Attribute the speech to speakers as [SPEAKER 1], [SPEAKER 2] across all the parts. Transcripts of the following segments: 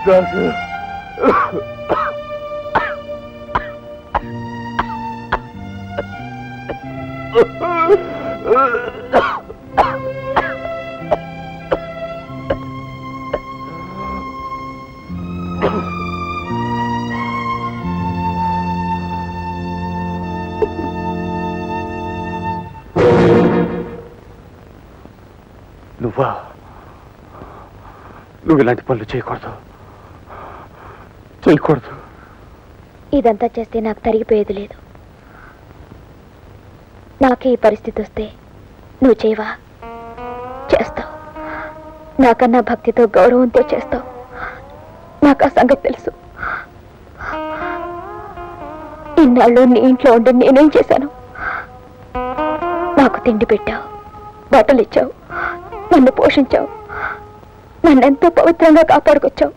[SPEAKER 1] దాసు నువ్వా నువ్వు ఇలాంటి పనులు చేయకూడదు చేయకూడదు
[SPEAKER 2] ఇదంతా చేస్తే నాకు తరిగిపోయేది లేదు నాకే ఈ పరిస్థితి వస్తే నువ్వు చేయవా చేస్తావు నాకన్నా భక్తితో గౌరవంతో చేస్తావు నాకు ఆ సంగతి తెలుసు ఇన్నాళ్ళు నీ ఇంట్లో ఉండి నేనేం చేశాను నాకు తిండి పెట్టావు బట్టలు ఇచ్చావు నన్ను పోషించావు నన్నెంతో పవిత్రంగా కాపాడుకొచ్చావు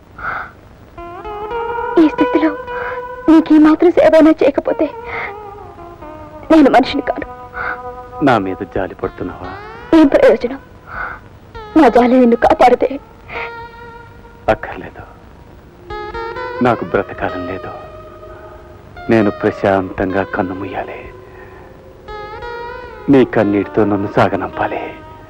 [SPEAKER 2] ఈ స్థితిలో నీకు ఈ మాత్రం సేవైనా చేయకపోతే నేను మనిషిని కాను
[SPEAKER 1] నా మీద జాలి పడుతున్నావా
[SPEAKER 2] ఏం ప్రయోజనం నా జాలి నిన్ను కాపాడితే
[SPEAKER 1] అక్కర్లేదు నాకు బ్రతకాలం లేదు నేను ప్రశాంతంగా కన్ను ముయ్యాలి నీ కన్నీటితో నన్ను సాగనంపాలి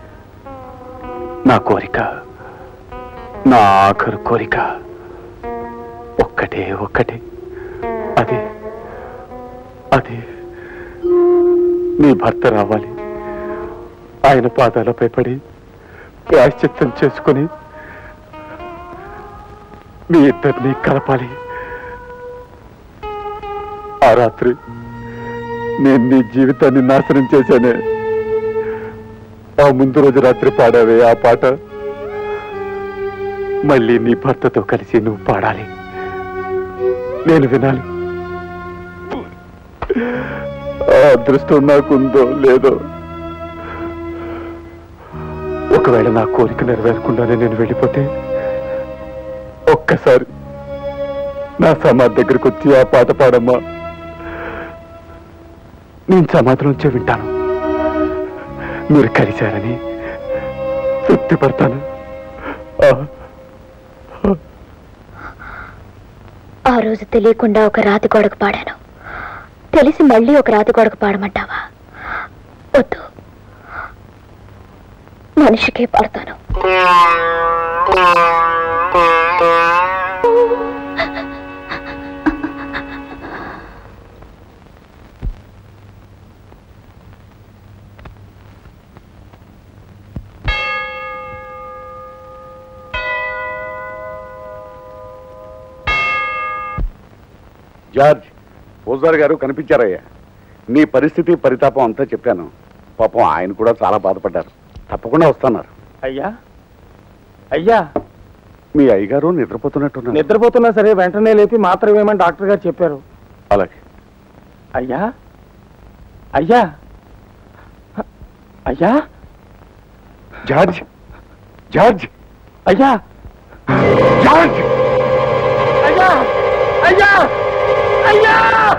[SPEAKER 1] నా కోరిక నా ఆఖరు కోరిక ఒక్కటే ఒక్కటే అదే అదే నీ భర్త రావాలి ఆయన పాదాలపై పడి ప్రాయశ్చిత్తం చేసుకుని మీ ఇద్దరిని కలపాలి ఆ రాత్రి నేను నీ జీవితాన్ని నాశనం చేశానే ఆ ముందు రోజు రాత్రి పాడావే ఆ పాట మళ్ళీ నీ భర్తతో కలిసి నువ్వు పాడాలి నేను వినాలి ఆ అదృష్టం నాకుందో లేదో ఒకవేళ నా కోరిక నెరవేరకుండానే నేను వెళ్ళిపోతే ఒక్కసారి నా సమాధి దగ్గరకు వచ్చి ఆ పాట పాడమ్మా నేను సమాధి నుంచే వింటాను మీరు కలిశారని తృప్తి పడతాను ఆ,
[SPEAKER 2] ఆ రోజు తెలియకుండా ఒక రాతి గోడకు పాడాను తెలిసి మళ్ళీ ఒక రాతి గోడకు పాడమంటావా వద్దు మనిషికే పాడతాను
[SPEAKER 3] జార్జ్ పూజారి గారు కనిపించారయ్యా నీ పరిస్థితి పరితాపం అంతా చెప్పాను పాపం ఆయన కూడా చాలా బాధపడ్డారు తప్పకుండా వస్తున్నారు
[SPEAKER 4] అయ్యా అయ్యా
[SPEAKER 3] మీ అయ్యగారు నిద్రపోతున్నట్టున్నారు
[SPEAKER 4] నిద్రపోతున్నా సరే వెంటనే లేపి మాత్రం వేయమని డాక్టర్ గారు చెప్పారు
[SPEAKER 3] అలాగే
[SPEAKER 4] అయ్యా అయ్యా అయ్యా
[SPEAKER 3] జార్జ్ జార్జ్
[SPEAKER 4] అయ్యా
[SPEAKER 3] జార్జ్
[SPEAKER 4] అయ్యా అయ్యా అయ్యా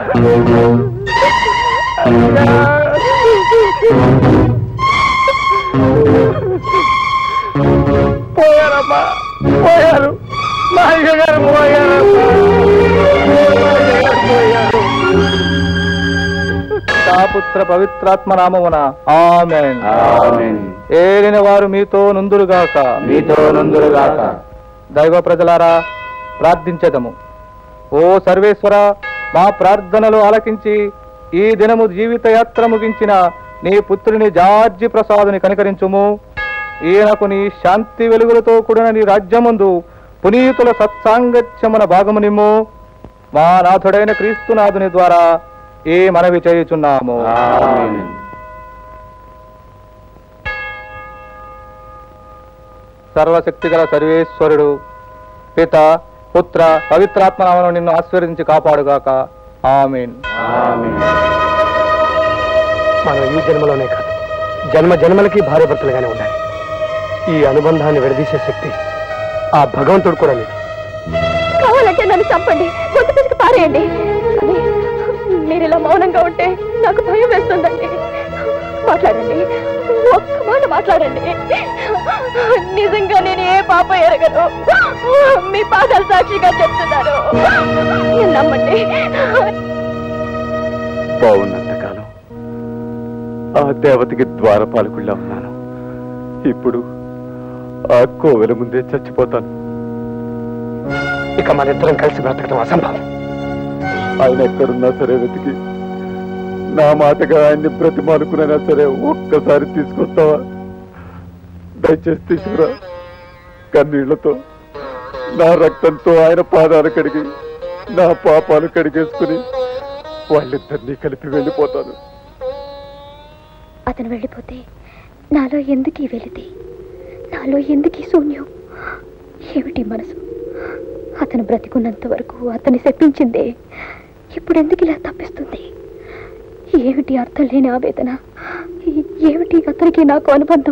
[SPEAKER 4] పోయారమ్మా పోయారు మా అయ్య గారు పోయారమ్మా పుత్ర పవిత్రాత్మ నామమున ఆమెన్ ఏలిన వారు మీతో నుందురుగాక మీతో నుందురుగాక దైవ ప్రజలారా ప్రార్థించేదము ఓ సర్వేశ్వర మా ప్రార్థనలు ఆలకించి ఈ దినము జీవిత యాత్ర ముగించిన నీ పుత్రుని జార్జి ప్రసాదుని కనికరించుము ఈయనకు నీ శాంతి వెలుగులతో కూడిన నీ రాజ్యముందు పునీతుల సత్సాంగత్యమున భాగము నిమ్ము మా నాథుడైన క్రీస్తునాథుని ద్వారా ఈ మనవి చేయుచున్నాము సర్వశక్తిగల సర్వేశ్వరుడు పిత పుత్ర పవిత్రాత్మనామను నిన్ను ఆశీర్వదించి కాపాడుగాక ఆమీన్
[SPEAKER 5] మనం ఈ జన్మలోనే కాదు జన్మ జన్మలకి భార్య భర్తలుగానే ఉండాలి ఈ అనుబంధాన్ని విడదీసే శక్తి ఆ భగవంతుడు కూడా లేదు
[SPEAKER 2] కావాలంటే నన్ను చంపండి గొంతు పిసికి పారేయండి కానీ మీరు ఇలా మౌనంగా ఉంటే నాకు భయం వేస్తుందండి మాట్లాడండి ఒక్క మాట మాట్లాడండి నిజంగా నేను ఏ పాప ఎరగను మీ పాదాలు సాక్షిగా చెప్తున్నారు నన్ను నమ్మండి
[SPEAKER 1] బాగున్నంతకాలం ఆ దేవతకి ద్వారపాలకుళ్ళ ఉన్నాను ఇప్పుడు ఆ కోవెల ముందే చచ్చిపోతాను
[SPEAKER 5] ఇక మన ఇద్దరం కలిసి బ్రతకడం అసంభవం
[SPEAKER 1] ఆయన ఎక్కడున్నా సరే వెతికి నా మాటగా ఆయన్ని బ్రతిమాలుకునైనా సరే ఒక్కసారి తీసుకొస్తావా దయచేసి తీసుకురా కన్నీళ్లతో నా రక్తంతో ఆయన పాదాలు కడిగి నా పాపాలు కడిగేసుకుని వాళ్ళిద్దరినీ కలిపి వెళ్ళిపోతాను
[SPEAKER 2] అతను వెళ్ళిపోతే నాలో ఎందుకు ఈ వెలితి నాలో ఎందుకు ఈ శూన్యం ఏమిటి మనసు అతను బ్రతికున్నంత వరకు అతన్ని శప్పించిందే ఇప్పుడు ఎందుకు ఇలా తప్పిస్తుంది ఏమిటి అర్థం లేని ఆవేదన ఏ- ఏమిటి అతనికి నాకు అనుబంధం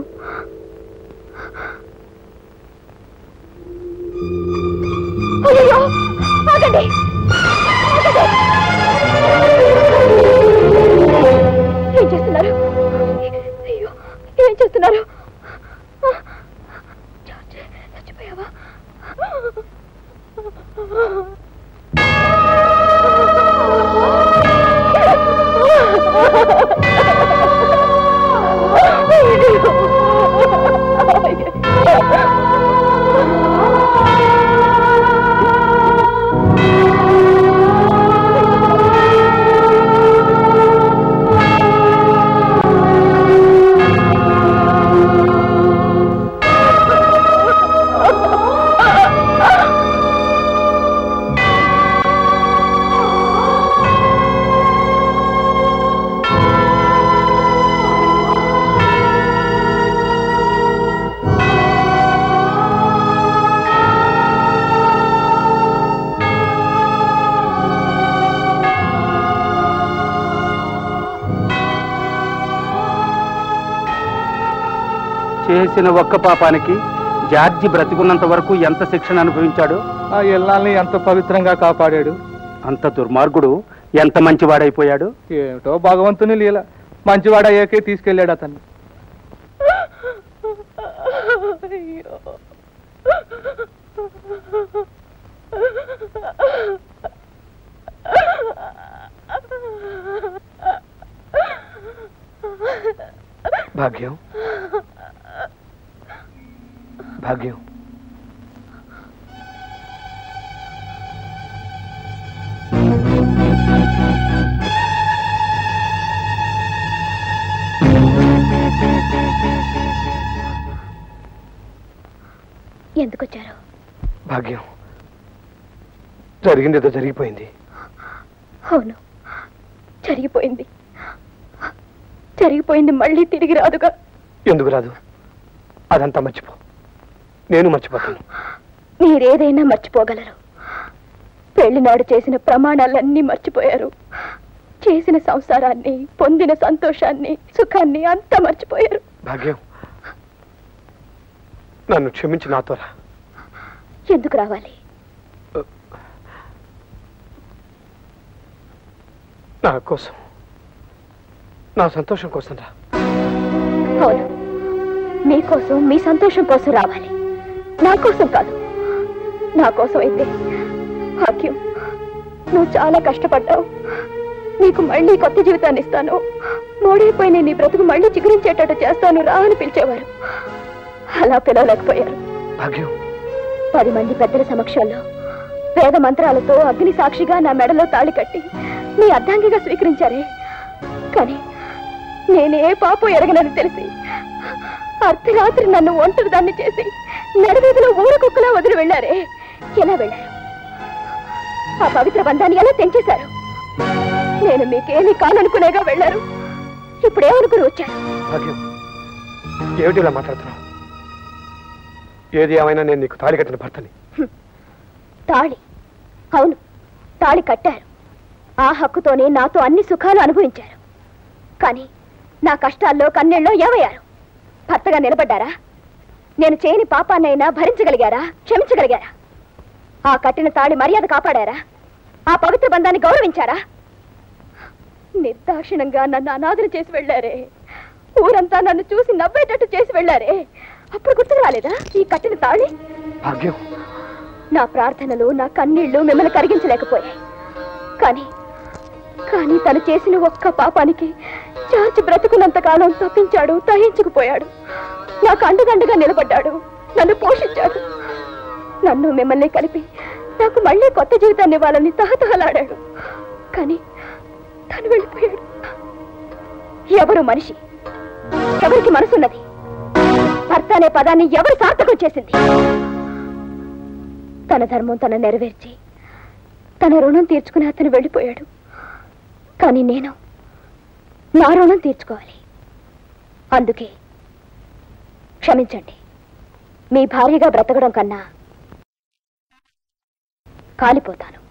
[SPEAKER 2] అయ్యయ్యో! ఆగండి! ఆగండి! ఏం చేస్తున్నారు అయ్యో ఏం చేస్తున్నారు జార్జ్, చచ్చిపోయావా
[SPEAKER 6] చేసిన ఒక్క పాపానికి జార్జి బ్రతికున్నంత వరకు ఎంత శిక్షణ అనుభవించాడు
[SPEAKER 4] ఆ ఇల్లాల్ని ఎంత పవిత్రంగా కాపాడాడు
[SPEAKER 6] అంత దుర్మార్గుడు ఎంత మంచివాడైపోయాడు
[SPEAKER 4] ఏమిటో భగవంతుని లీల మంచివాడ అయ్యాకే తీసుకెళ్ళాడు అతన్ని
[SPEAKER 5] భాగ్యం భాగ్యం
[SPEAKER 2] ఎందుకు వచ్చారు
[SPEAKER 5] భాగ్యం జరిగింది ఏదో జరిగిపోయింది
[SPEAKER 2] అవును జరిగిపోయింది జరిగిపోయింది మళ్ళీ తిరిగి రాదుగా
[SPEAKER 5] ఎందుకు రాదు అదంతా మర్చిపో నేను మర్చిపోతాను
[SPEAKER 2] మీరేదైనా మర్చిపోగలరు పెళ్లినాడు చేసిన ప్రమాణాలన్నీ మర్చిపోయారు చేసిన సంసారాన్ని పొందిన సంతోషాన్ని సుఖాన్ని అంతా మర్చిపోయారు
[SPEAKER 5] భాగ్యం నన్ను క్షమించి నాతో రా
[SPEAKER 2] ఎందుకు రావాలి
[SPEAKER 5] నా కోసం నా సంతోషం కోసం రా
[SPEAKER 2] అవును మీకోసం మీ సంతోషం కోసం రావాలి నా కోసం కాదు నా కోసం అయితే భాగ్యం నువ్వు చాలా కష్టపడ్డావు నీకు మళ్ళీ కొత్త జీవితాన్ని ఇస్తాను మోడైపోయిన నీ బ్రతుకు మళ్ళీ చిగురించేటట్టు చేస్తాను రా అని పిలిచేవారు అలా పిలవలేకపోయారు
[SPEAKER 5] భాగ్యం
[SPEAKER 2] పది మంది పెద్దల సమక్షంలో వేద మంత్రాలతో అగ్ని సాక్షిగా నా మెడలో తాళి కట్టి నీ అర్ధాంగిగా స్వీకరించారే కానీ నేనే పాపం ఎరగనని తెలిసి అర్ధరాత్రి నన్ను ఒంటరి దాన్ని చేసి నడివీధిలో ఊర కుక్కలా వదిలి వెళ్ళారే ఎలా వెళ్ళారు ఆ పవిత్ర బంధాన్ని ఎలా తెంచేశారు నేను మీకేమీ కాననుకునేగా వెళ్ళారు ఇప్పుడేమనుకుని వచ్చారు
[SPEAKER 5] భాగ్యం ఏమిటి ఇలా మాట్లాడుతున్నావు ఏది ఏమైనా నేను నీకు తాళి కట్టిన భర్తని
[SPEAKER 2] తాళి అవును తాళి కట్టారు ఆ హక్కుతోనే నాతో అన్ని సుఖాలు అనుభవించారు కానీ నా కష్టాల్లో కన్నెళ్ళలో ఏమయ్యారు భర్తగా నిలబడ్డారా నేను చేయని పాపాన్నైనా భరించగలిగారా క్షమించగలిగారా ఆ కట్టిన తాళి మర్యాద కాపాడారా ఆ పవిత్ర బంధాన్ని గౌరవించారా నిర్దాక్షిణంగా నన్ను అనాథలు చేసి వెళ్ళారే ఊరంతా నన్ను చూసి నవ్వేటట్టు చేసి వెళ్ళారే అప్పుడు గుర్తుకు రాలేదా ఈ కట్టిన తాళి
[SPEAKER 5] భాగ్యం
[SPEAKER 2] నా ప్రార్థనలు నా కన్నీళ్లు మిమ్మల్ని కరిగించలేకపోయాయి కానీ కానీ తను చేసిన ఒక్క పాపానికి చాచి బ్రతుకున్నంత కాలం తప్పించాడు తహించుకుపోయాడు నాకు అండదండగా నిలబడ్డాడు నన్ను పోషించాడు నన్ను మిమ్మల్ని కలిపి నాకు మళ్ళీ కొత్త జీవితాన్ని ఇవ్వాలని తహతహలాడాడు కానీ తను వెళ్ళిపోయాడు ఎవరు మనిషి ఎవరికి మనసున్నది భర్త అనే పదాన్ని ఎవరు సార్థకం చేసింది తన ధర్మం తన నెరవేర్చి తన రుణం తీర్చుకుని అతను వెళ్ళిపోయాడు కానీ నేను నా రుణం తీర్చుకోవాలి అందుకే క్షమించండి మీ భార్యగా బ్రతకడం కన్నా కాలిపోతాను